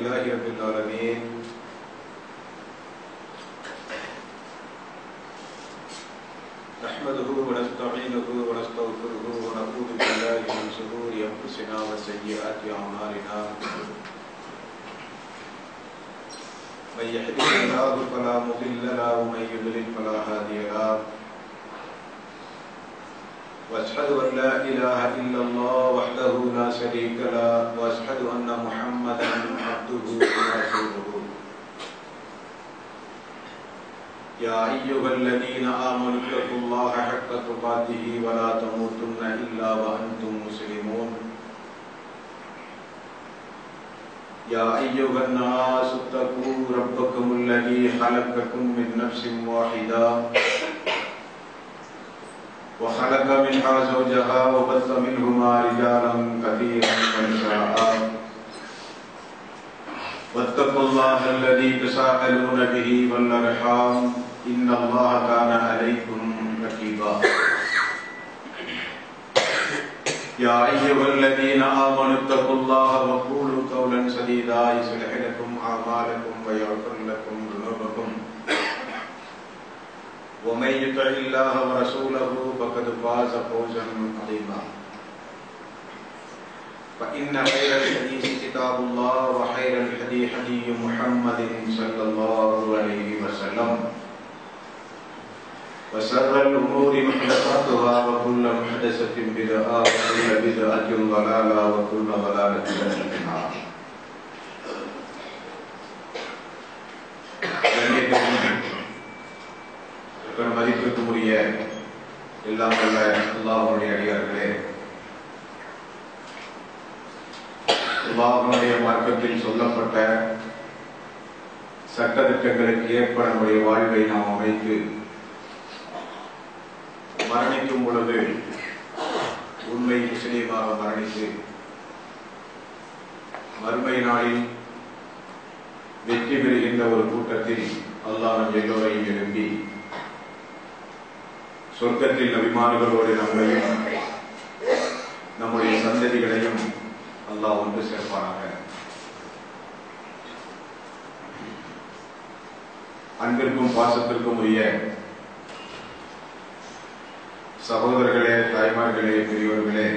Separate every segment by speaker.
Speaker 1: لله رب العالمين نحمده ونستعينه ونستغفره ونعوذ بالله من شرور انفسنا وسيئات اعمالنا من يهده الله فلا مضل له ومن يضلل فلا هادي له واشهد ان لا اله الا الله وحده لا شريك له واشهد ان محمدا عبده ورسوله يا ايها الذين امنوا اتقوا الله حق تقاته ولا تموتن الا وانتم مسلمون يا ايها الناس اتقوا ربكم الذي خلقكم من نفس واحده وخلق منها زوجها وبث منهما رجالا كثيرا ونساء واتقوا الله الذي تساءلون به والارحام ان الله كان عليكم رقيبا يا ايها الذين امنوا اتقوا الله وقولوا قولا سديدا يصلح لكم اعمالكم ويغفر لكم ذنوبكم ومن يطع الله ورسوله فقد فاز فوزا عظيما فإن خير الحديث كتاب الله وخير الهدي هدي محمد صلى الله عليه وسلم وشر الأمور محدثاتها وكل محدثة بدعة وكل بدعة ضلالة وكل ضلالة في النار பெரும் மதிப்பிற்குரிய எல்லாம் வல்ல அல்லாஹ்வுடைய அடியார்களே அல்லாஹ்வுடைய மார்க்கத்தில் சொல்லப்பட்ட சட்டத்திட்டங்களுக்கு ஏற்ப நம்முடைய வாழ்வை நாம் அமைத்து மரணிக்கும் பொழுது உண்மை முஸ்லீமாக மரணித்து மறுமை நாளில் வெற்றி பெறுகின்ற ஒரு கூட்டத்தில் அல்லாஹ் நம் எல்லோரையும் எழுப்பி சொர்க்கத்தில் அபிமானிகளோடு நம்மையும் நம்முடைய சந்ததிகளையும் அல்லாஹ் ஒன்று சேர்ப்பானாக அன்பிற்கும் பாசத்திற்கும் உரிய சகோதரர்களே தாய்மார்களே பெரியவர்களே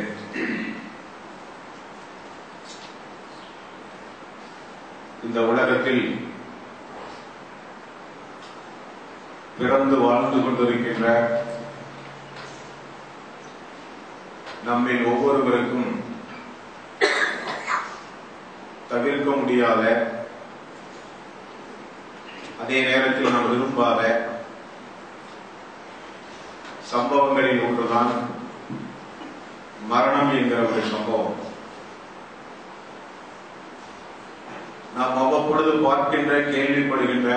Speaker 1: இந்த உலகத்தில் பிறந்து வாழ்ந்து கொண்டிருக்கின்ற நம்மில் ஒவ்வொருவருக்கும் தவிர்க்க முடியாத அதே நேரத்தில் நாம் விரும்பாத சம்பவங்களில் ஒன்றுதான் மரணம் என்கிற ஒரு சம்பவம் நாம் அவ்வப்பொழுது பார்க்கின்ற கேள்விப்படுகின்ற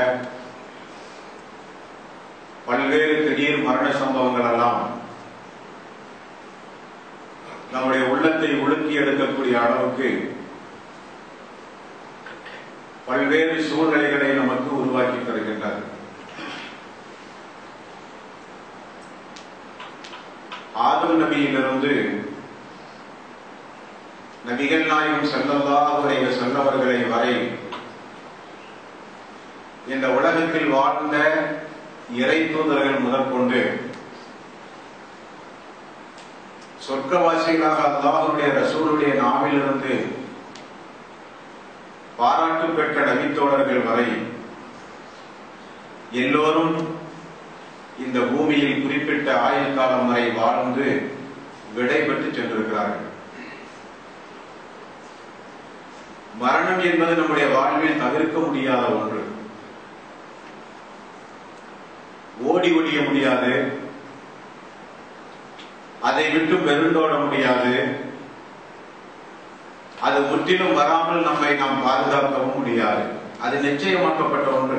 Speaker 1: பல்வேறு திடீர் மரண சம்பவங்கள் எல்லாம் நம்முடைய உள்ளத்தை உலுக்கி எடுக்கக்கூடிய அளவுக்கு பல்வேறு சூழ்நிலைகளை நமக்கு உருவாக்கி தருகின்றது ஆதம் நபியிலிருந்து நபிகள் நாயகம் செல்லல்லாஹுடைய செல்லவர்களை வரை இந்த உலகத்தில் வாழ்ந்த இறை தூதர்கள் முதற்கொண்டு சொர்க்கவாசிகளாக அல்லாஹுடைய ரசூலுடைய நாவிலிருந்து பாராட்டு பெற்ற நபித்தோழர்கள் வரை எல்லோரும் இந்த பூமியில் குறிப்பிட்ட ஆயுள் காலம் வரை வாழ்ந்து விடை பெற்று சென்றிருக்கிறார்கள் மரணம் என்பது நம்முடைய வாழ்வில் தவிர்க்க முடியாத ஒன்று ஓடி ஒழிய முடியாது அதை விட்டு பெருந்தோட முடியாது அது முற்றிலும் வராமல் நம்மை நாம் பாதுகாக்கவும் முடியாது அது நிச்சயமாக்கப்பட்ட ஒன்று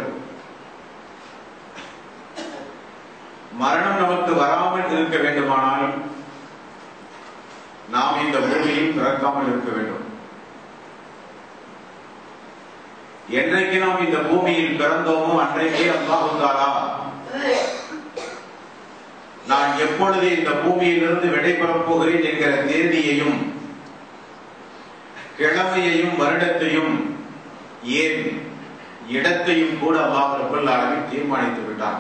Speaker 1: மரணம் நமக்கு வராமல் இருக்க வேண்டுமானால் நாம் இந்த பூமியில் பிறக்காமல் இருக்க வேண்டும் என்றைக்கு நாம் இந்த பூமியில் பிறந்தோமோ அன்றைக்கே அல்லாஹாலா நான் எப்பொழுது இந்த பூமியிலிருந்து விடைபெறப் போகிறேன் என்கிற தேதியையும் கிழமையையும் வருடத்தையும் ஏன் இடத்தையும் கூட அல்லாஹ் ரப்பல் ஆலமீன் தீர்மானித்து விட்டான்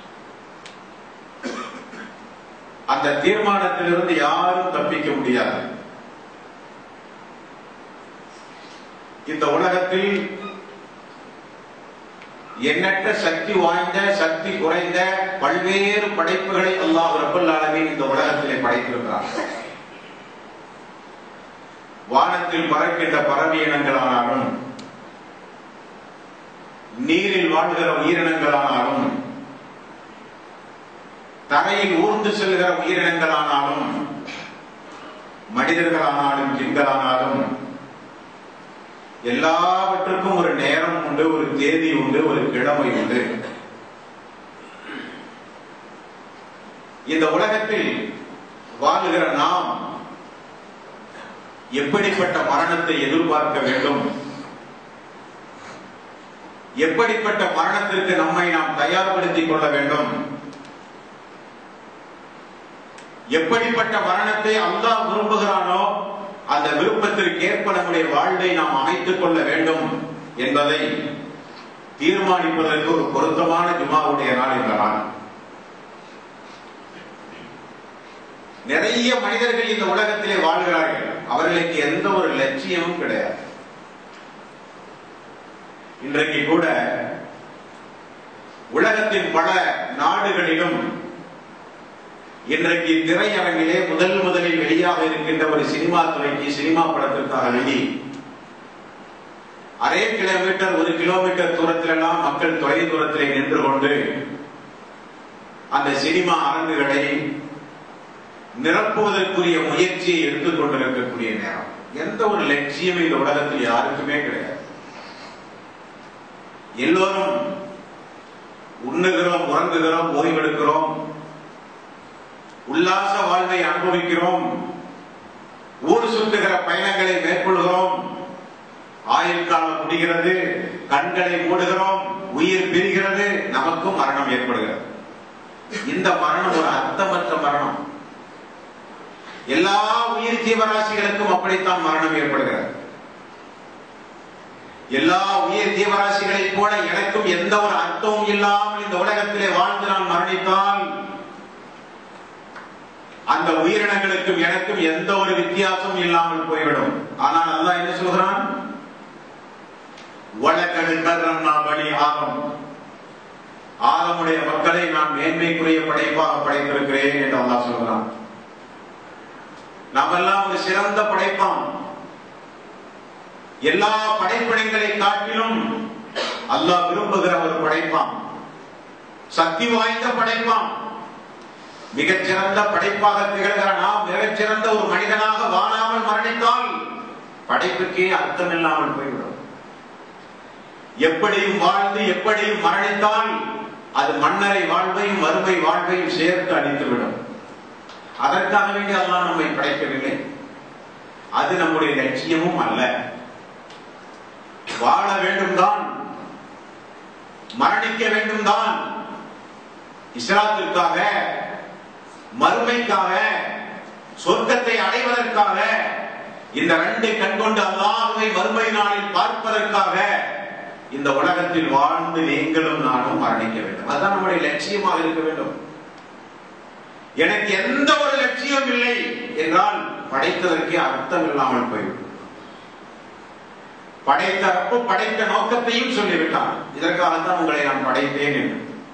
Speaker 1: அந்த தீர்மானத்திலிருந்து யாரும் தப்பிக்க முடியாது இந்த உலகத்தில் எண்ணற்ற சக்தி வாய்ந்த சக்தி குறைந்த பல்வேறு படைப்புகளை அல்லாஹ் ரப்பல் ஆலமீன் இந்த உலகத்திலே படைத்திருக்கிறார் வானத்தில் பறக்கின்ற பறவை இனங்களானாலும் நீரில் வாழ்கிற உயிரினங்களானாலும் தரையில் ஊர்ந்து செல்கிற உயிரினங்களானாலும் மனிதர்களானாலும் ஜின்களானாலும் எல்லாவற்றுக்கும் ஒரு நேரம் உண்டு ஒரு தேதி உண்டு ஒரு கிழமை உண்டு இந்த உலகத்தில் வாழுகிற நாம் எப்படிப்பட்ட மரணத்தை எதிர்பார்க்க வேண்டும் எப்படிப்பட்ட மரணத்திற்கு நம்மை நாம் தயார்படுத்திக் கொள்ள வேண்டும் எப்படிப்பட்ட மரணத்தை அல்லாஹ் விரும்புகிறானோ அந்த விருப்பத்திற்கு ஏற்ப நம்முடைய வாழ்வை நாம் அமைத்துக் கொள்ள வேண்டும் என்பதை தீர்மானிப்பதற்கு ஒரு பொருத்தமான ஜுமாவுடைய நாள் இந்த நாள் நிறைய மனிதர்கள் இந்த உலகத்திலே வாழ்கிறார்கள் அவர்களுக்கு எந்த ஒரு லட்சியமும் கிடையாது இன்றைக்கு கூட உலகத்தின் பல நாடுகளிலும் இன்றைக்கு திரையரங்கிலே முதல் முதலில் வெளியாக இருக்கின்ற ஒரு சினிமா துறைக்கு சினிமா படத்திற்காக வேண்டி அரை கிலோமீட்டர் ஒரு கிலோமீட்டர் தூரத்திலெல்லாம் மக்கள் தொலை தூரத்திலே நின்று கொண்டு அந்த சினிமா அரங்குகளை நிரப்புவதற்குரிய முயற்சியை எடுத்துக் கொண்டிருக்கக்கூடிய நேரம் எந்த ஒரு லட்சியம் இந்த உலகத்தில் யாருக்குமே கிடையாது எல்லோரும் உண்ணுகிறோம் உறங்குகிறோம் ஓய்வெடுக்கிறோம் உல்லாச வாழ்வை அனுபவிக்கிறோம் ஊர் சுற்றுகிற பயணங்களை மேற்கொள்கிறோம் ஆயுள் காலம் முடிகிறது கண்களை மூடுகிறோம் உயிர் பிரிகிறது நமக்கும் மரணம் ஏற்படுகிறது இந்த மரணம் ஒரு அர்த்தமற்ற மரணம் எல்லா உயிர் ஜீவராசிகளுக்கும் அப்படித்தான் மரணம் ஏற்படுகிறது எல்லா உயிர் ஜீவராசிகளைப் போல எனக்கும் எந்த ஒரு அர்த்தமும் இல்லாமல் இந்த உலகத்திலே வாழ்ந்து நான் மரணித்தால் அந்த உயிரினங்களுக்கும் எனக்கும் எந்த ஒரு வித்தியாசமும் இல்லாமல் போய்விடும் ஆனால் அல்லாஹ் என்ன சொல்கிறான் வழக்கடு கர்ணம்னா பணி ஆகம் ஆகமுடைய மக்களை நான் மேன்மைக்குரிய படைப்பாக படைத்திருக்கிறேன் என்று அல்லாஹ் சொல்கிறான் நாமெல்லாம் ஒரு சிறந்த படைப்பாம் எல்லா படைப்பிடங்களை காட்டிலும் அல்லாஹ் விரும்புகிற ஒரு படைப்பாம் சக்தி வாய்ந்த படைப்பாம் மிகச்சிறந்த படைப்பாக திகழ்கிற நாம் மிகச்சிறந்த ஒரு மனிதனாக வாழாமல் மரணித்தால் படைப்புக்கே அர்த்தம் இல்லாமல் போய்விடும் எப்படியும் வாழ்ந்து எப்படியும் மரணித்தால் அது மன்னரை வாழ்வையும் வறுமை வாழ்வையும் சேர்த்து அடித்துவிடும் அதற்காக வேண்டி அல்லாஹ் நம்மை படைக்கவில்லை அது நம்முடைய லட்சியமும் அல்ல வாழ வேண்டும் தான் மரணிக்க வேண்டும் தான் இஸ்லாத்திற்காக மறுமைக்காக சொர்க்கத்தை அடைவதற்காக இந்த ரெண்டு கண்கொண்டு அல்லாஹுவை மறுமை நாளில் பார்ப்பதற்காக இந்த உலகத்தில் வாழ்ந்து நீங்களும் நானும் மரணிக்க வேண்டும் அதுதான் நம்முடைய லட்சியமாக இருக்க வேண்டும் எனக்கு எந்த ஒரு லட்சியம் இல்லை என்றால் படைத்ததற்கே அர்த்தம் இல்லாமல் போய்விடும் படைத்த ரப்பு படைத்த நோக்கத்தையும் சொல்லிவிட்டான் இதற்காகத்தான் உங்களை நான் படைத்தேன் என்று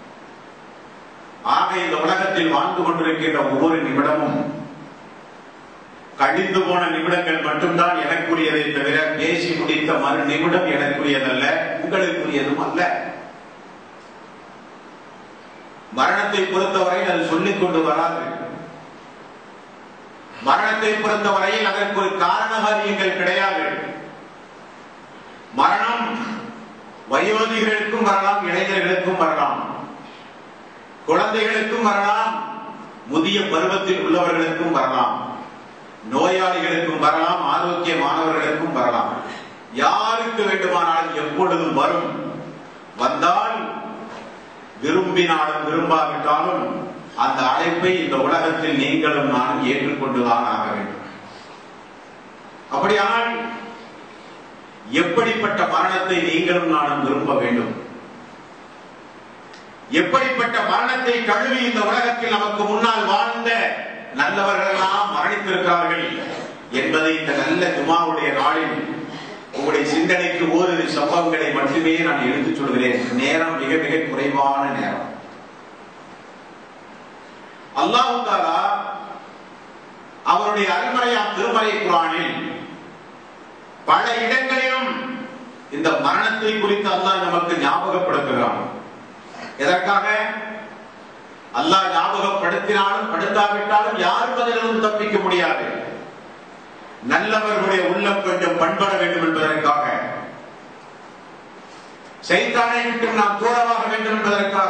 Speaker 1: ஆக இந்த உலகத்தில் வாழ்ந்து கொண்டிருக்கின்ற ஒவ்வொரு நிமிடமும் கழிந்து போன நிமிடங்கள் மட்டும்தான் எனக்குரியதை தவிர பேசி முடித்த மறு நிமிடம் எனக்குரியதல்ல உங்களுக்குரியதும் அல்ல மரணத்தை பொறுத்தவரையில் அது சொல்லிக் கொண்டு வராது மரணத்தை பொறுத்தவரையில் அதற்கு ஒரு காரண காரியங்கள் கிடையாது மரணம் வயோதிகளுக்கும் வரலாம் இளைஞர்களுக்கும் வரலாம் குழந்தைகளுக்கும் வரலாம் முதிய பருவத்தில் உள்ளவர்களுக்கும் வரலாம் நோயாளிகளுக்கும் வரலாம் ஆரோக்கியமானவர்களுக்கும் வரலாம் யாருக்கு வேண்டுமானாலும் எப்பொழுதும் வரும் வந்தால் விரும்பினாலும் விரும்பாவிட்டாலும் அந்த அழைப்பை இந்த உலகத்தில் நீங்களும் நானும் ஏற்றுக்கொண்டுதான் ஆக வேண்டும் அப்படியானால் எப்படிப்பட்ட மரணத்தை நீங்களும் நானும் விரும்ப வேண்டும் எப்படிப்பட்ட மரணத்தை கழுவி இந்த உலகத்தில் நமக்கு முன்னால் வாழ்ந்த நல்லவர்கள் எல்லாம் மரணித்திருக்கிறார்கள் என்பதை இந்த நல்ல ஜுமாவுடைய நாளில் உங்களுடைய சிந்தனைக்கு ஓரிரு சம்பவங்களை மட்டுமே நான் எடுத்துச் சொல்கிறேன் நேரம் மிக மிக குறைவான நேரம் அல்லாஹு தாலா அவருடைய அருமறையாம் திருமறை குரானில் பல இடங்களிலும் இந்த மரணத்தை குறித்து அல்லாஹ் நமக்கு ஞாபகப்படுத்துகிறான் எதற்காக அல்லாஹ் ஞாபகப்படுத்தினாலும் படுத்தாவிட்டாலும் யாரும் அதிலிருந்து தப்பிக்க முடியாது நல்லவர்களுடைய உள்ளம் கொஞ்சம் பண்பட வேண்டும் என்பதற்காக சைத்தானை விட்டு நாம் தூரமாக வேண்டும் என்பதற்காக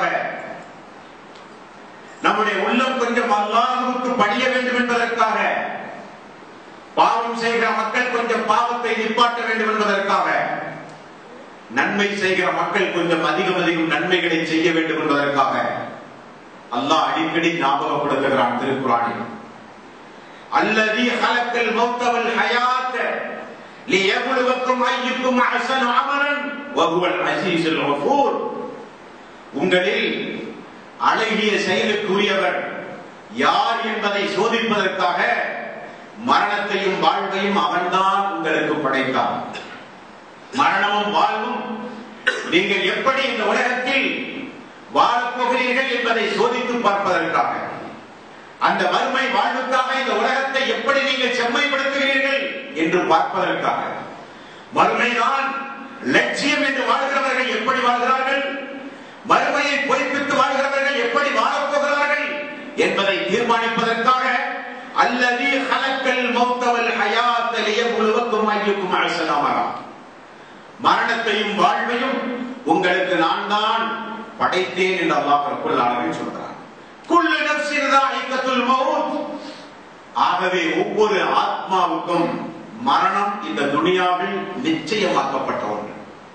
Speaker 1: நம்முடைய உள்ளம் கொஞ்சம் அல்லாஹுக்கு பணிய வேண்டும் என்பதற்காக பாவம் செய்கிற மக்கள் கொஞ்சம் பாவத்தை நிப்பாட்ட வேண்டும் என்பதற்காக நன்மை செய்கிற மக்கள் கொஞ்சம் அதிகம் அதிகம் நன்மைகளை செய்ய வேண்டும் என்பதற்காக அல்லாஹ் அடிக்கடி ஞாபகப்படுத்துகிறான் திருக்குறானில் அல்லதி ஹலக்கல் மௌத்தவல் ஹயாத் லியபுலுவக்கும் ஐயுக்கும் அஹ்சனு அமலன் வஹுவல் அஸீஸுல் கஃபூர் உங்களில் அழகிய செயலுக்குரியவர் யார் என்பதை சோதிப்பதற்காக மரணத்தையும் வாழ்வையும் அவன்தான் உங்களுக்கு படைத்தான் மரணமும் வாழ்வும் நீங்கள் எப்படி இந்த உலகத்தில் வாழப் போகிறீர்கள் என்பதை சோதித்து பார்ப்பதற்காக அந்த வறுமை வாழ்வுக்காக இந்த உலகத்தை எப்படி நீங்கள் செம்மைப்படுத்துகிறீர்கள் என்று பார்ப்பதற்காக மறுமைதான் லட்சியம் என்று வாழ்கிறவர்கள் எப்படி வாழ்கிறார்கள் மறுமையை பொய்ப்பித்து வாழ்கிறவர்கள் எப்படி வாழப் போகிறார்கள் என்பதை தீர்மானிப்பதற்காக அல்லது ஹலக்கல் மௌத்தவல் ஹயாத் லியபுலுவக்கும் ஐயுக்கும் அஹ்சனு அமலா மரணத்தையும் வாழ்வையும் உங்களுக்கு நான் தான் படைத்தேன் என்று அல்லாஹ் ரப்பல் ஆலமீன் சொல்றார் குல்லு நஃப்ஸின் தாயிகத்துல் மௌத் ஆகவே ஒவ்வொரு ஆத்மாவுக்கும் மரணம் இந்த துனியாவில் நிச்சயமாக்கப்பட்ட ஒன்று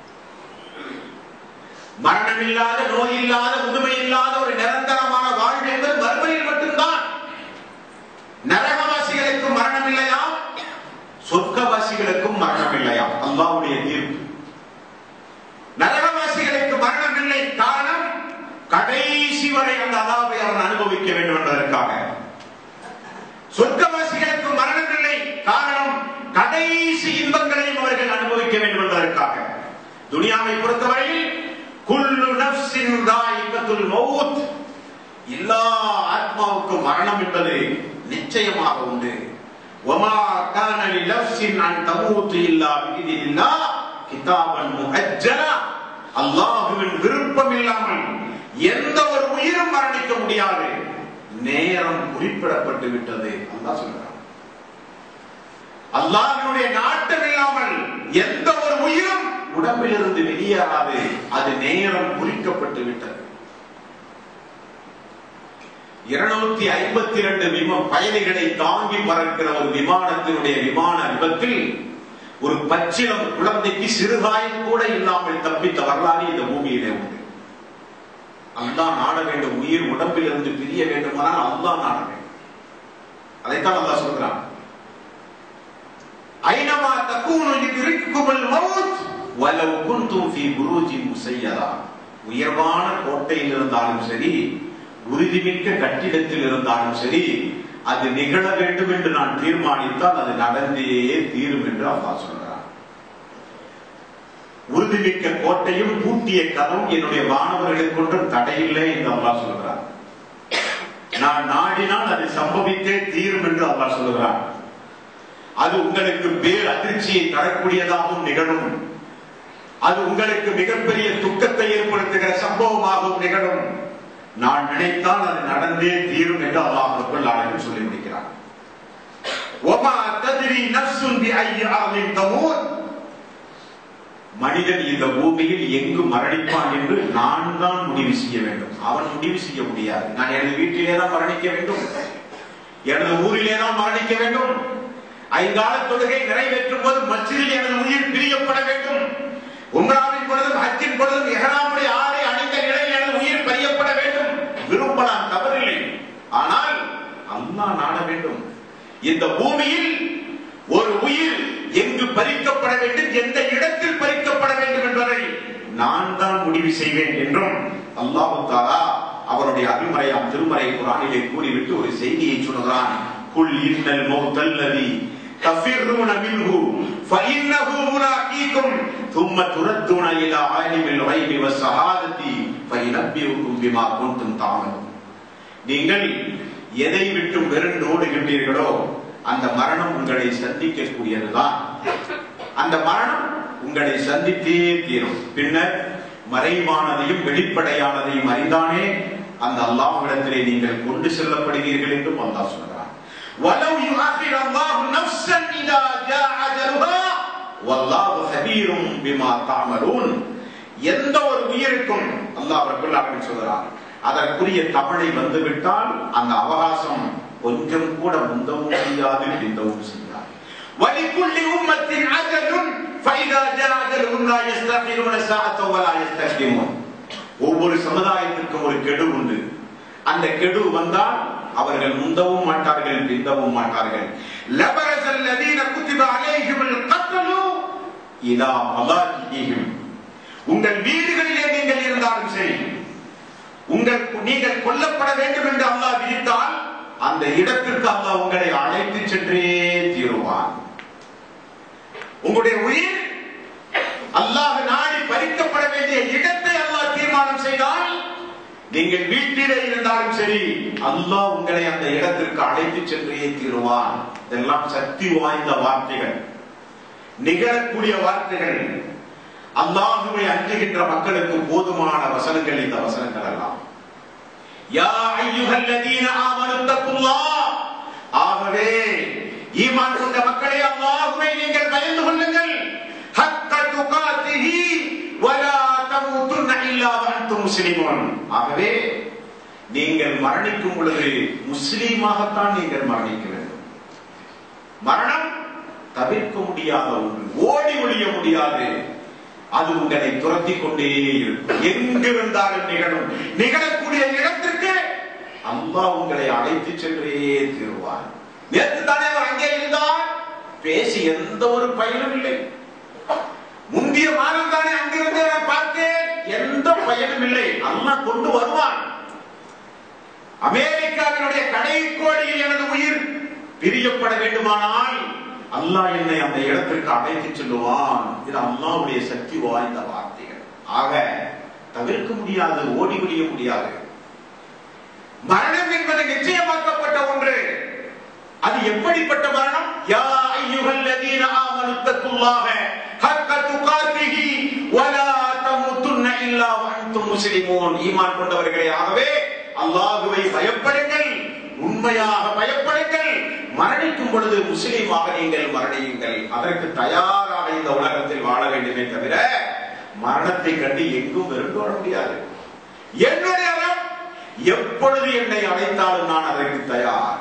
Speaker 1: மரணம் இல்லாத நோய் இல்லாத முதுமை இல்லாத ஒரு நிரந்தரமான வாழ்வு என்பது மறுமையில் மட்டும்தான் நரகவாசிகளுக்கு மரணம் இல்லையா சொர்க்கவாசிகளுக்கும் மரணம் இல்லையா அல்லாவுடைய தீர்ப்பு நரகவாசிகளுக்கு மரணம் இல்லை காரணம் கடைசி வரை அந்த அதாவை அவன் அனுபவிக்க வேண்டும் என்பதற்காக சொர்க்கவாசிகளுக்கு மரணம் இல்லை காரணம் கடைசி இன்பங்களையும் அவர்கள் அனுபவிக்க வேண்டும் என்பதற்காக துனியாவை பொறுத்தவரையில் குல்லு நஃப்ஸின் தாயிகத்துல் மௌத் எல்லா ஆத்மாவுக்கும் மரணம் என்பது நிச்சயமாக உண்டு وما كان لنفس ان تموت الا باذن الله கிதாபன் முஹஜ்ஜலா அல்லாஹ்வின் விருப்பம் இல்லாமல் எந்த ஒரு உயிரும் மரணிக்க முடியாது நேரம் குறிப்பிடப்பட்டு விட்டது அல்லாஹ் சொல்றான் அல்லாஹ்வினுடைய நாட்டம் இல்லாமல் எந்த ஒரு உயிரும் உடம்பிலிருந்து வெளியேறாது அது நேரம் குறிக்கப்பட்டு விட்டது இருநூத்தி ஐம்பத்தி இரண்டு விம பயணிகளை தாங்கி பறக்கிற ஒரு விமானத்தினுடைய விமான விபத்தில் ஒரு பச்சிலம் குழந்தைக்கு சிறுகாயம் கூட இல்லாமல் தப்பித்த வரலாறு இந்த பூமியிலே உண்டு அல்லாஹ் நாட வேண்டும் உயிர் உடம்பில் இருந்து பிரிய வேண்டுமானால் அல்லாஹ் நாட வேண்டும் அதைத்தான் அல்லாஹ் சொல்றான் ஐனமா தக்கூனு யுத்ரிக்குமுல் மௌத் வலவ் குன்தும் ஃபீ புரூஜின் முஸையதா உயர்வான கோட்டையில் இருந்தாலும் சரி உறுதிமிக்க கட்டிடத்தில் இருந்தாலும் சரி அது நிகழ வேண்டும் என்று நான் தீர்மானித்தால் அது நடந்தே தீரும் என்று அல்லாஹ் சொல்றார் உறுதிமிக்க கோட்டையும் பூட்டிய கதவும் என்னுடைய மாணவர்களுக்கு ஒன்றும் தடையில்லை என்று அல்லாஹ் சொல்கிறார் நான் நாடினால் அது சம்பவித்தே தீரும் என்று அல்லாஹ் சொல்கிறார் அது உங்களுக்கு பேர் அதிர்ச்சியை தரக்கூடியதாகவும் நிகழும் அது உங்களுக்கு மிகப்பெரிய துக்கத்தை ஏற்படுத்துகிற சம்பவமாகவும் நிகழும் நான் நினைத்தால் அது நடந்தே தீரும் என்று அல்லாஹ் ரப்பல் ஆலமீன் சொல்லி முடிக்கிறார் ஒமா தத்ரி நஃப்சுன் பி ஐயி அர்லின் தமூத் மனிதன் இந்த பூமியில் எங்கு மரணிப்பான் என்று நான் தான் முடிவு செய்ய வேண்டும் அவன் முடிவு செய்ய முடியாது நான் எனது வீட்டிலே தான் மரணிக்க வேண்டும் எனது ஊரிலே தான் மரணிக்க வேண்டும் ஐந்தால தொழுகை நிறைவேற்றும் போது மச்சிதில் எனது உயிர் பிரியப்பட வேண்டும் உம்ராவின் பொழுதும் ஹஜ்ஜின் பொழுதும் எஹராமுடைய ஆடை அணிந்த நிலையில் எனது உயிர் பறியப்பட வேண்டும் விரும்பலாம் தவறில்லை ஆனால் அல்லாஹ் நாட வேண்டும் இந்த பூமியில் ஒரு உயிர் எங்கு பறிக்கப்பட வேண்டும் எந்த இடத்தில் பறிக்கப்பட வேண்டும் என்பதை நான் தான் முடிவு செய்வேன் என்றும் அல்லாஹு தாலா அவருடைய அபிமறையாம் திருமறை குரானிலே கூறிவிட்டு ஒரு செய்தியை சொல்கிறான் குல் இன்னல் மௌத்தல்லதி تفرون منه فإنه ملاقيكم ثم تردون إلى عالم الغيب والشهادة فينبئكم بما كنتم تعملون நீங்கள் எதை விட்டு விரண்டு ஓடுகின்றீர்களோ அந்த மரணம் உங்களை சந்திக்கக்கூடியதுதான் அந்த மரணம் உங்களை சந்தித்தே தீரும் பின்னர் மறைவானதையும் வெளிப்படையானதையும் அறிந்தானே அந்த அல்லாஹ்விடத்திலே நீங்கள் கொண்டு செல்லப்படுவீர்கள் என்றும் அல்லாஹ் சொல்கிறான் وَلَوْ يُؤَخِّرَ اللَّهُ نَفْسًا إِذَا جَاءَ أَجَلُهَا وَاللَّهُ خَبِيرٌ بِمَا تَعْمَلُونَ எந்த ஒரு உயிருக்கும் அல்லாஹ் ரப்பல் ஆலமீன் சொல்கிறார் அதற்குரிய தவணை வந்துவிட்டால் அந்த அவகாசம் கொஞ்சம் கூட முந்தவும் செய்யாது பிந்தவும் செய்யாது وَلِكُلِّ أُمَّةٍ أَجَلٌ فَإِذَا جَاءَ أَجَلُهُمْ لَا يَسْتَأْخِرُونَ سَاعَةً وَلَا يَسْتَقْدِمُونَ ஒவ்வொரு சமுதாயத்திற்கும் ஒரு கெடு உண்டு அந்த கெடு வந்தால் அவர்கள் முந்தவும் மாட்டார்கள் பிந்தவும் மாட்டார்கள் لَبَرَزَ الَّذِينَ كُتِبَ عَلَيْهِمُ الْقَتْلُ إِلَى مَضَاجِعِهِمْ உங்கள் வீடுகளிலே நீங்கள் இருந்தாலும் சரி உங்கள் நீங்கள் கொல்லப்பட வேண்டும் என்று அல்லாஹ் விதித்தால் அந்த இடத்திற்கு அல்லாஹ் உங்களை அழைத்து சென்றே தீருவான் உங்களுடைய உயிர் அல்லாஹ் நாடி பறிக்கப்பட வேண்டிய இடத்தை அல்லாஹ் தீர்மானம் செய்தால் நீங்கள் வீட்டிலே இருந்தாலும் சரி அல்லாஹ் உங்களை அந்த இடத்திற்கு அழைத்து சென்றே தீருவான் இதெல்லாம் சக்தி வாய்ந்த வார்த்தைகள் நிகழக்கூடிய வார்த்தைகள் அல்லாஹுவை அஞ்சுகின்ற மக்களுக்கு போதுமான வசனங்கள் இந்த வசனங்கள் எல்லாம் யா ஐயுஹல்லதீன ஆமனு தக்குல்லாஹ் ஆகவே ஈமான் கொண்ட மக்களே அல்லாஹுவை நீங்கள் பயந்து கொள்ளுங்கள் ஹக்க துகாத்திஹி வலா தமூதுன்ன இல்லா வஅன்தும் முஸ்லிமூன் ஆகவே நீங்கள் மரணிக்கும் பொழுது முஸ்லீமாகத்தான் நீங்கள் மரணிக்க வேண்டும் மரணம் தவிர்க்க முடியாத ஒன்று ஓடி ஒழிய முடியாது அது உங்களை துரத்தி கொண்டே இருக்கும் எங்கு இருந்தாலும் நிகழும் நிகழக்கூடிய இடத்திற்கு அல்லாஹ் உங்களை அழைத்து சென்றே தீருவார் நேற்று தானே அவர் அங்கே இருந்தார் பேசி எந்த ஒரு பயனும் இல்லை முந்திய மாதம் தானே அங்கிருந்து நான் பார்த்தேன் எந்த பயனும் இல்லை அல்லாஹ் கொண்டு வருவான் அமெரிக்காவினுடைய கடைக்கோடியில் எனது உயிர் பிரியப்பட வேண்டுமானால் அல்லாஹ் என்னை அந்த இடத்திற்கு அழைத்து செல்லுவான் இது அல்லாஹ்வுடைய சக்தி வாய்ந்த வார்த்தைகள் ஆக தவிர்க்க முடியாது ஓடி ஒழிய முடியாது மரணம் என்பது நிச்சயமாக்கப்பட்ட ஒன்று அது எப்படிப்பட்ட மரணம் யா அய்யுஹல்லதீன ஆமனு தக்குல்லாஹ ஹக்க துகாத்திஹி வலா தமுத்துன்ன இல்லா வஅன்தும் முஸ்லிமூன் ஈமான் கொண்டவர்களே ஆகவே அல்லாஹ்வை பயப்படுங்கள் உண்மையாக பயப்படுங்கள் மரணிக்கும் பொழுது முஸ்லீமாக நீங்கள் மரணியுங்கள் அதற்கு தயாராக இந்த உலகத்தில் வாழ வேண்டுமே தவிர மரணத்தை கண்டு எங்கும் விரும்ப முடியாது என்னுடைய அறம் எப்பொழுது என்னை அழைத்தாலும் நான் அதற்கு தயார்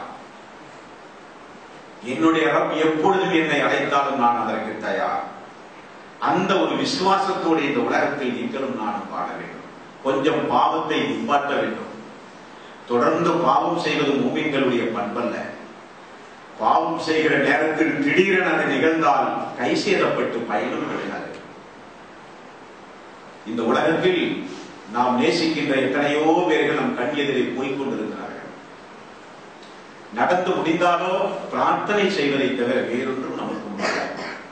Speaker 1: என்னுடைய அறம் எப்பொழுதும் என்னை அழைத்தாலும் நான் அதற்கு தயார் அந்த ஒரு விசுவாசத்தோடு இந்த உலகத்தில் நீங்களும் நானும் வாழ வேண்டும் கொஞ்சம் பாவத்தை நிப்பாட்ட வேண்டும் தொடர்ந்து பாவம் செய்வது மூமின்களுடைய பண்பல்ல பாவம் செய்கிற நேரத்தில் திடீரென அது நிகழ்ந்தால் கை சேதப்பட்டு பயனும் கிடையாது இந்த உலகத்தில் நாம் நேசிக்கின்ற எத்தனையோ பேர்கள் நம் கண் எதிரில் போய்கொண்டிருக்கிறார்கள் நடந்து முடிந்தாலோ பிரார்த்தனை செய்வதை தவிர வேறொன்றும் நமக்கு முடியாது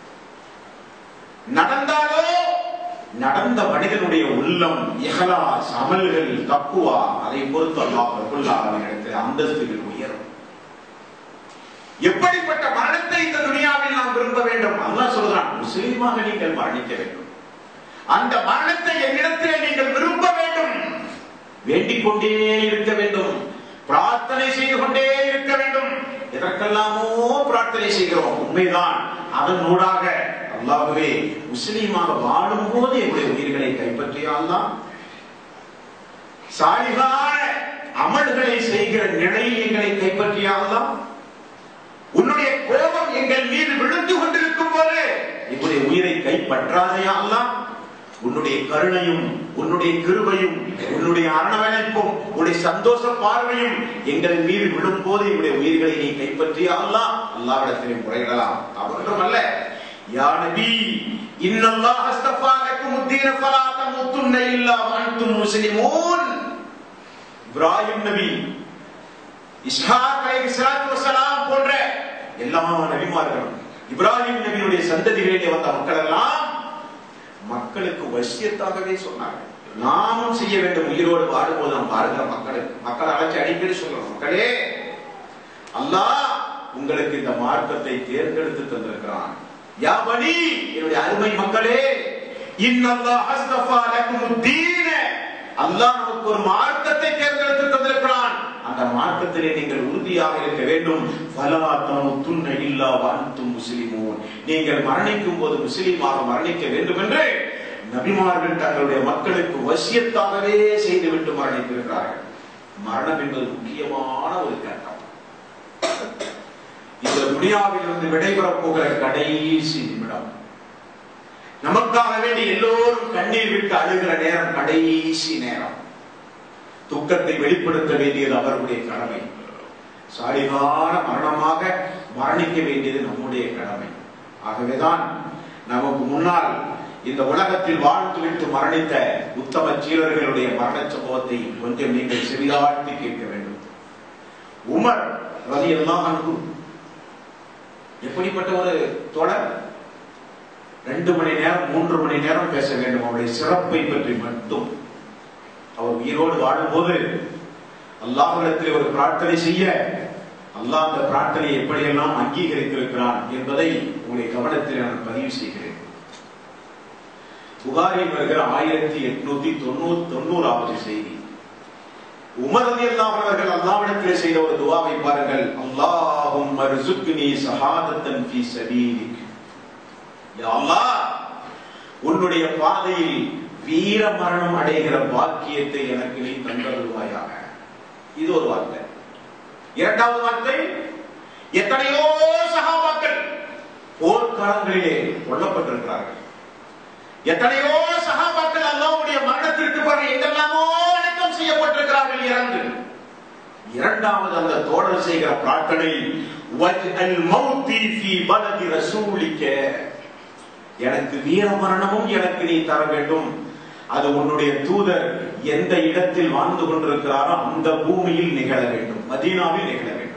Speaker 1: நடந்தாலோ நடந்த மனிதனுடைய உள்ளம் இஹலாஸ் அமல்கள் தக்குவா அதை பொறுத்து அல்லாஹ் இடத்தில் அந்தஸ்துகள் உயரும் எப்படிப்பட்ட மரணத்தை இந்த துனியாவில் நாம் விரும்ப வேண்டும் அல்லாஹ் சொல்றான் முஸ்லீமாக நீங்கள் மரணிக்க வேண்டும் அந்த மரணத்தை என்னிடத்திலே நீங்கள் விரும்ப வேண்டும் வேண்டிக் கொண்டே இருக்க வேண்டும் பிரார்த்தனை செய்து கொண்டே இருக்க வேண்டும் எதற்கெல்லாமோ பிரார்த்தனை செய்கிறோம் உண்மைதான் அதன் ஊடாக அல்லாகவே முஸ்லீமாக வாழும் போது என்னுடைய உயிர்களை கைப்பற்றிய அல்லாஹ் சாலிகான அமல்களை செய்கிற நிலையில் எங்களை கைப்பற்றிய அல்லாஹ் உன்னுடைய கோபம் எங்கள் மீது விழுந்து கொண்டிருக்கும் போது எங்களுடைய உயிரை கைப்பற்றாதையா அல்லாஹ் உன்னுடைய கருணையும் உன்னுடைய கிருபையும் உன்னுடைய அரவணைப்பும் உன்னுடைய சந்தோஷ பார்வையும் எங்கள் மீது விழும் போது எங்களுடைய உயிர்களை நீ கைப்பற்றிய அல்லாஹ் அல்லாவிடத்திலே முறையிடலாம் அவற்றும் அல்ல யா நபி இன்னல்லாஹ் அஸ்தஃபா லக்கும் உத்தீன ஃபலா தமுத்துன்ன இல்லா வஅன்தும் முஸ்லிமூன் இப்ராஹிம் நபி இஸ்ஹாக் அலைஹிஸ்ஸலாத்து வஸலாம் போன்ற எல்லா நபிமார்களும் இப்ராஹிம் நபியுடைய சந்ததிகளிலே வந்த மக்கள் எல்லாம் மக்களுக்கு வசியத்தாகவே சொன்னாங்க நாமும் செய்ய வேண்டும் உயிரோடு வாழும்போது நாம் பாருங்க மக்களுக்கு மக்களை அழைச்சி அடிக்கடி சொல்லணும் மக்களே அல்லாஹ் உங்களுக்கு இந்த மார்க்கத்தை தேர்ந்தெடுத்து தந்திருக்கிறான் யா பனி என்னுடைய அருமை மக்களே இன்னல்லாஹ் அஸ்தஃபா லக்கும் தீன அல்லாஹ் நமக்கு ஒரு மார்க்கத்தை தேர்ந்தெடுத்து தந்திருக்கிறான் அந்த மார்க்கத்திலே நீங்கள் உறுதியாக இருக்க வேண்டும் ஃபலா தமுத்துன்ன இல்லா வஅன்தும் முஸ்லிமூன் நீங்கள் மரணிக்கும் போது முஸ்லீமாக மரணிக்க வேண்டும் என்று நபிமார்கள் தங்களுடைய மக்களுக்கு வசியத்தாகவே செய்துவிட்டு மரணித்திருக்கிறார்கள் மரணம் என்பது முக்கியமான ஒரு கட்டம் இந்த துனியாவிலிருந்து விடைபெறப் போகிற கடைசி நிமிடம் நமக்காக வேண்டி எல்லோரும் கண்ணீர் விட்டு அழுகிற நேரம் கடைசி நேரம் துக்கத்தை வெளிப்படுத்த வேண்டியது அவர்களுடைய கடமை சாலிகான மரணமாக மரணிக்க வேண்டியது நம்முடைய கடமை ஆகவேதான் நமக்கு முன்னால் இந்த உலகத்தில் வாழ்ந்து விட்டு மரணித்த உத்தம சீரர்களுடைய மரண சம்பவத்தை கொஞ்சம் நீங்கள் செவிதாழ்த்தி கேட்க வேண்டும் உமர் ரதி எல்லாம் அன்பு எப்படிப்பட்ட ஒரு தொடர் ரெண்டு மணி நேரம் மூன்று மணி நேரம் பேச வேண்டும் அவருடைய சிறப்பை பற்றி மட்டும் அவர் உயிரோடு வாழும்போது அல்லாஹிடத்தில் ஒரு பிரார்த்தனை செய்ய அல்லாஹ் அந்த பிரார்த்தனையை எப்படியெல்லாம் அங்கீகரித்திருக்கிறான் என்பதை உங்களுடைய கவனத்தில் நான் பதிவு செய்கிறேன் புகாரில் வருகிற ஆயிரத்தி எட்நூத்தி தொண்ணூத்தி தொண்ணூறாவது செய்தி உமர் அலி அவர்கள் அல்லாவிடத்திலே செய்த ஒரு துவாவை பாருங்கள் அல்லாஹும் மர்சுக்னி ஷஹாதத்தன் ஃபீ சபீலிக் யா அல்லாஹ் உன்னுடைய பாதையில் வீர மரணம் அடைகிற பாக்கியத்தை எனக்கு நீ தந்தருவாயாக இது ஒரு வார்த்தை இரண்டாவது வார்த்தை எத்தனையோ சகாபாக்கள் போர்க்காலங்களிலே கொல்லப்பட்டிருக்கிறார்கள் எத்தனையோ சகாபாக்கள் அல்லாவுடைய மரணத்திற்கு பிறகு எங்கெல்லாமோ அடக்கம் செய்யப்பட்டிருக்கிறார்கள் இறந்து இரண்டாவது அந்த தோழர் செய்கிற பிரார்த்தனை வஜ்அல் மௌத்தி ஃபீ பலதி ரசூலிக்க எனக்கு வீர மரணமும் எனக்கு நீ தர வேண்டும் அது உன்னுடைய தூதர் எந்த இடத்தில் வாழ்ந்து கொண்டிருக்கிறாரோ அந்த பூமியில் நிகழ வேண்டும் மதீனாவில் நிகழ வேண்டும்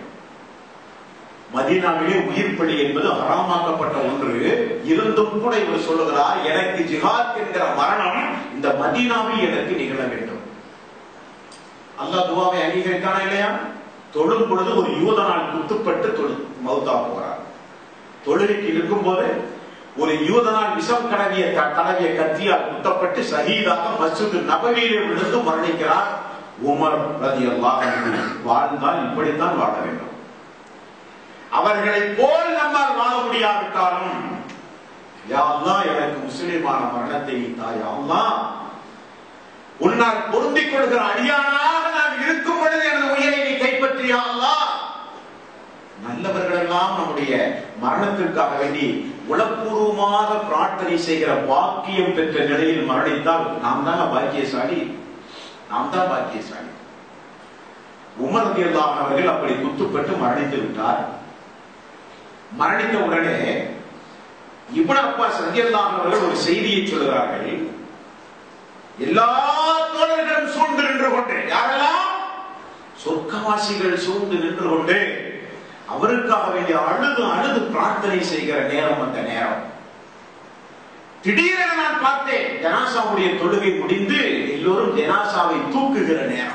Speaker 1: மதீனாவிலே உயிர் பலி என்பது ஹராமாக்கப்பட்ட ஒன்று இருந்தும் கூட இவர் சொல்லுகிறார் எனக்கு ஜிஹாத் என்கிற மரணம் இந்த மதீனாவில் எனக்கு நிகழ வேண்டும் அல்லாஹ் துவாவை அங்கீகரித்தானா இல்லையா தொழும் பொழுது ஒரு யூதனால் குத்துப்பட்டு தொழு மௌத்தா போகிறார் தொழுகைக்கு இருக்கும் போது ஒரு யூதனால் விஷம் கடவிய கடவிய கத்தியால் குத்தப்பட்டு சகிதாக மசூது நபவியிலே விழுந்து மரணிக்கிறார் உமர் ரதி அல்லாஹ் வாழ்ந்தால் இப்படித்தான் வாழ வேண்டும் அவர்களை போல் நம்மால் வாழ முடியாவிட்டாலும் யா அல்லாஹ் எனக்கு முஸ்லிமான மரணத்தை தாய் அல்லாஹ் உன்னால் பொருந்திக் கொள்கிற அடியானாக நான் இருக்கும் பொழுது எனது உயிரை நீ கைப்பற்றியா அல்லாஹ் நல்லவர்கள் எல்லாம் நம்முடைய மரணத்திற்காக வேண்டி உளப்பூர்வமாக பிரார்த்தனை செய்கிற பாக்கியம் பெற்ற நிலையில் மரணித்தால் நாம் தான் பாக்கியசாலி நாம் தான் பாக்கியசாலி உமர் ரலியல்லாஹு அவர்கள் அப்படி குத்துப்பட்டு மரணித்து விட்டார் மரணித்த உடனே இப்னு அப்பாஸ் ரலியல்லாஹு அவர்கள் ஒரு செய்தியை சொல்கிறார்கள் எல்லா தோழர்களும் சூழ்ந்து நின்று கொண்டு யாரெல்லாம் சொர்க்கவாசிகள் சூழ்ந்து நின்று கொண்டு அவருக்காக வேண்டிய அழுது அழுது பிரார்த்தனை செய்கிற நேரம் அந்த நேரம் திடீரென நான் பார்த்தேன் ஜனாசாவுடைய தொழுகை முடிந்து எல்லோரும் ஜனாசாவை தூக்குகிற நேரம்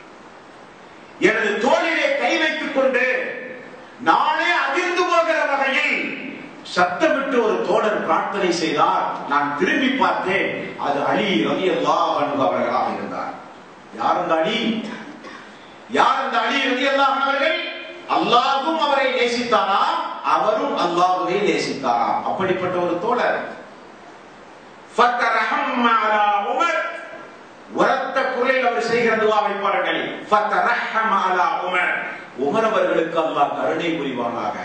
Speaker 1: எனது தோளிலே கை வைத்துக் கொண்டு நானே அதிர்ந்து போகிற வகையில் சத்தமிட்டு ஒரு தோழர் பிரார்த்தனை செய்தார் நான் திரும்பி பார்த்தேன் அது அலி ரவி அல்லாஹ் அவர்களாக இருந்தார் யார் அந்த அலி யார் அந்த அலி ரவி அல்லாஹ் அவர்கள் அல்லாஹும் அவரை நேசித்தாரா அவரும் அல்லாஹுவை நேசித்தாரா அப்படிப்பட்ட ஒரு தோழர் ஃபத்தரஹம் அலா உமர் உரத்த குரலில் அவர் செய்கிற துவாவை பாருங்கள் ஃபத்தரஹம் அலா உமர் உமர் அவர்களுக்கு அல்லாஹ் கருணை புரிவானாக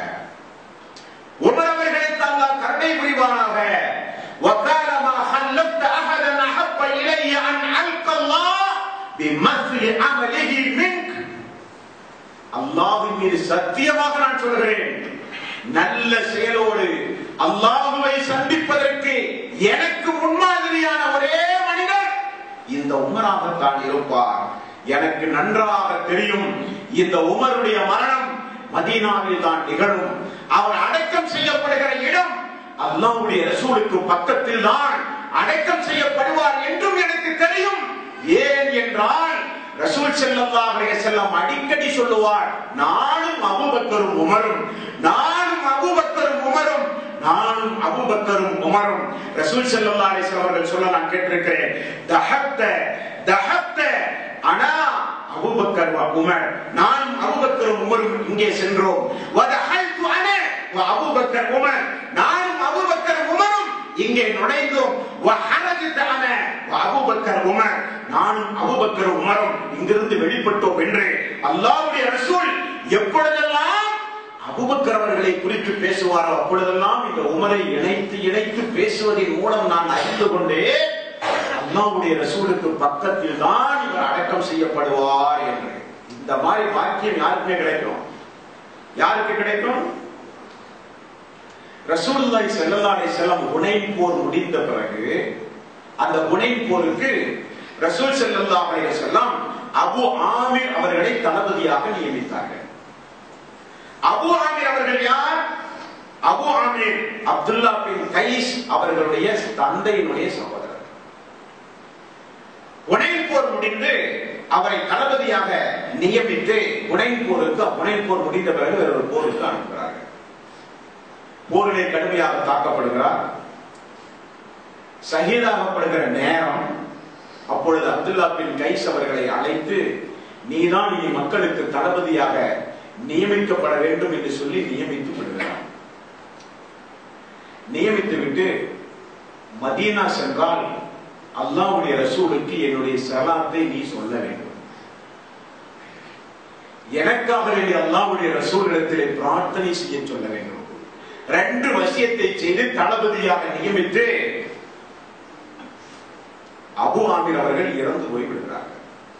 Speaker 1: உமர் அவர்களுக்கு அல்லாஹ் கருணை புரிவானாக وقال ما خلفت احدا احب الي ان القى الله بمثل عمله منك அல்லாஹ்வின் மீது சத்தியமாக நான் சொல்கிறேன் நல்ல செயலோடு அல்லாஹுவை சந்திப்பதற்கு எனக்கு முன்மாதிரியான ஒரே மனிதர் இந்த உமராகத்தான் இருப்பார் எனக்கு நன்றாக தெரியும் இந்த உமருடைய மரணம் மதீனாவில் தான் நிகழும் அவர் அடக்கம் செய்யப்படுகிற இடம் அல்லாஹ்வுடைய ரசூலுக்கு பக்கத்தில் தான் அடக்கம் செய்யப்படுவார் என்றும் எனக்கு தெரியும் ஏன் என்றால் ரசூல் ஸல்லல்லாஹு அலைஹி வஸல்லம் அடிக்கடி சொல்லுவார் நானும் அபூபக்கரும் உமரும் நானும் அபூபக்கரும் உமரும் நானும் அபூபக்கரும் உமரும் ரசூல் ஸல்லல்லாஹு அலைஹி வஸல்லம் அவர்கள் சொல்ல நான் கேட்டிருக்கிறேன் தஹத்த தஹத்த அனா அபூபக்கர் வ உமர் நானும் அபூபக்கரும் உமரும் இங்கே சென்றோம் வதஹல்து அன வ அபூபக்கர் உமர் நானும் அபூபக்கர் உமரும் இங்கே நுழைந்தோம் வஹரஜத அன வ அபூபக்கர் உமர் நானும் அபூபக்கர் உமரும் இங்கிருந்து வெளிப்பட்டோம் என்று அல்லாஹ்வுடைய ரசூல் எப்பொழுதெல்லாம் அபூபக்கர் அவர்களை குறித்து பேசுவாரோ அப்பொழுதெல்லாம் இந்த உமரை இணைத்து இணைத்து பேசுவதன் மூலம் நான் அறிந்து கொண்டேன் அல்லாஹ்வுடைய ரசூலுக்கு பக்கத்தில் தான் இவர் அடக்கம் செய்யப்படுவார் என்று இந்த மாதிரி வாக்கியம் யாருக்குமே கிடைக்கும் யாருக்கு கிடைக்கும் ரசூலுல்லாஹி ஸல்லல்லாஹு அலைஹி வஸல்லம் ஹுனைன் போர் முடிந்த பிறகு அந்த ஹுனைன் போருக்கு ரசூல் ஸல்லல்லாஹு அலைஹி வஸல்லம் அபு ஆமிர் அவர்களை தளபதியாக நியமித்தார்கள் அபு ஆமிர் அவர்கள் யார் Abu Aamir Abdullah bin Qais அவர்களுடைய தந்தையினுடைய சகோதரர் உனைன் போர் முடிந்து அவரை தளபதியாக நியமித்து உனைன் போருக்கு உனைன் போர் முடிந்த பிறகு வேற ஒரு போருக்கு அனுப்புகிறார்கள் போரிலே கடுமையாக தாக்கப்படுகிறார் சகிதாகப்படுகிற நேரம் அப்பொழுது அப்துல்லா பின் கைஸ் அவர்களை அழைத்து நீதான் இனி மக்களுக்கு தளபதியாக நியமிக்கப்பட வேண்டும் என்று சொல்லி நியமித்து விடுகிறார் நியமித்து விட்டு மதீனா சென்றால் அல்லாஹ்வுடைய ரசூலுக்கு என்னுடைய சலாத்தை நீ சொல்ல வேண்டும் எனக்காக வேண்டிய அல்லாஹ்வுடைய ரசூலிடத்திலே பிரார்த்தனை செய்ய சொல்ல வேண்டும் ரெண்டு வசியத்தை செய்து தளபதியாக நியமித்து அபு ஆமீர் அவர்கள் இறந்து போய் விடுகிறார்கள்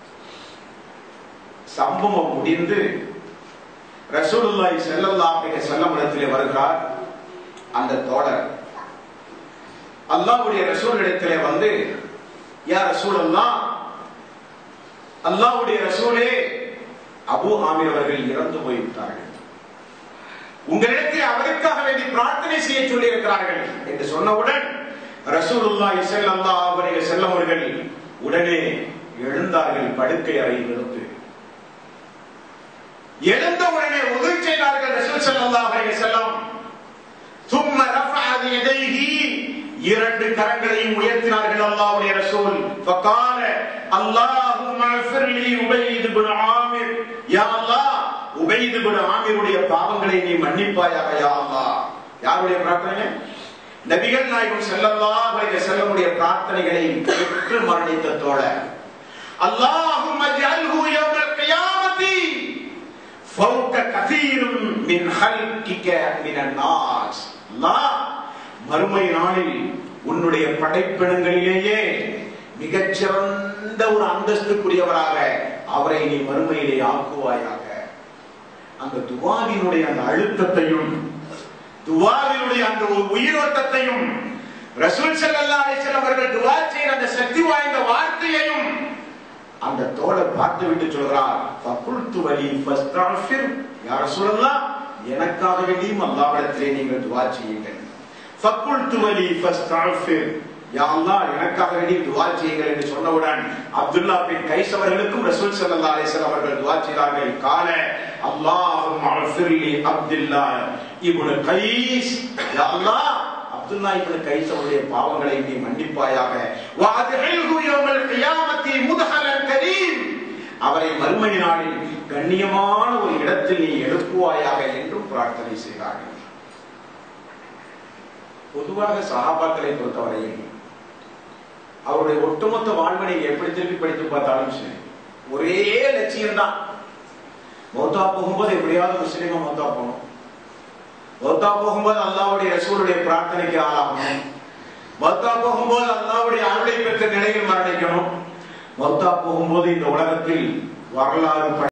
Speaker 1: சம்பவம் முடிந்து ரசூலுல்லாஹி ஸல்லல்லாஹு அலைஹி வஸல்லம் இடத்திலே வருகிறார் அந்த தோழர் அல்லாஹ்வுடைய ரசூலிடத்திலே வந்து யா ரசூலல்லாஹ் அல்லாஹ்வுடைய ரசூலே அபு ஆமீர் அவர்கள் இறந்து போய்விட்டார்கள் உங்களிடத்தில் அவருக்காக வேண்டி பிரார்த்தனை செய்ய சொல்லி இருக்கிறார்கள் என்று சொன்னவுடன் ரசூலுல்லாஹி ஸல்லல்லாஹு அலைஹி வஸல்லம் அவர்கள் உடனே எழுந்தார்கள் படுக்கை அறையிலிருந்து எழுந்த உடனே உதவி செய்தார்கள் ரசூல் ஸல்லல்லாஹு அலைஹி வஸல்லம் ثم رفع يديه இரண்டு கரங்களையும் உயர்த்தினார்கள் அல்லாஹ்வுடைய ரசூல் فقال اللهم اغفر لي உபைத் இப்னு ஆமிர் யா அல்லாஹ் உபைத் இப்னு ஆமிருடைய பாவங்களை நீ மன்னிப்பாயாக யா அல்லாஹ் யாருடைய பிரார்த்தனை நபிகள் நாயகம் ஸல்லல்லாஹு அலைஹி வஸல்லமுடைய பிரார்த்தனைகளை பெற்று மரணித்த தோழர் اللهم اجعله يوم القيامه فوق كثير من خلقك من الناس அல்லாஹ் மறுமை நாளில் உன்னுடைய படைப்பினங்களிலேயே மிகச்சிறந்த ஒரு அந்தஸ்துக்குரியவராக அவரை நீ மறுமையிலே ஆக்குவாயாக அந்த துவாவினுடைய அந்த அழுத்தத்தையும் துவாவினுடைய அந்த ஒரு உயிரோட்டத்தையும் ரசூல் ஸல்லல்லாஹு அலைஹி வஸல்லம் அவர்கள் துவா செய்த அந்த சக்தி வாய்ந்த வார்த்தையையும் அந்த தோழர் பார்த்து விட்டு சொல்கிறார் ஃபகுல்து வலி ஃபஸ்தஃபிர் யா ரசூலல்லாஹ் எனக்காக வேண்டியும் அல்லாஹ்விடத்திலே நீங்கள் துவா செய்யுங்கள் ஃபகுல்து வலி ஃபஸ்தஃபிர் யா அல்லாஹ் எனக்காக வேண்டி துவா செய்யுங்கள் என்று சொன்னவுடன் அப்துல்லா பின் கைஸ் அவர்களுக்கும் ரசூல் ஸல்லல்லாஹு அலைஹி வஸல்லம் அவர்கள் துவா செய்தார்கள் கால அல்லாஹும்ம அஃபிர் லி அப்துல்லா இப்னு கைஸ் யா அல்லாஹ் அப்துல்லா இப்னு கைஸ் அவருடைய பாவங்களை நீ மன்னிப்பாயாக வஅத்ஹில்ஹு யௌமல் கியாமத்தி முத்ஹலன் கரீம் அவரை மறுமை நாளில் கண்ணியமான ஒரு இடத்தில் நீ எழுப்புவாயாக என்றும் பிரார்த்தனை செய்தார்கள் பொதுவாக சஹாபாக்களை பொறுத்தவரையில் அவருடைய ஒட்டுமொத்த வாழ்வினை எப்படி திருப்பி படித்து பார்த்தாலும் சரி ஒரே லட்சியம் தான் மௌத்தா போகும்போது எப்படியாவது முஸ்லீமா மௌத்தா போகணும் மௌத்தா போகும்போது அல்லாவுடைய ரசூலுடைய பிரார்த்தனைக்கு ஆளாகணும் மௌத்தா போகும்போது அல்லாவுடைய அருளை பெற்ற நிலையில் மரணிக்கணும் மௌத்தா போகும்போது இந்த உலகத்தில் வரலாறு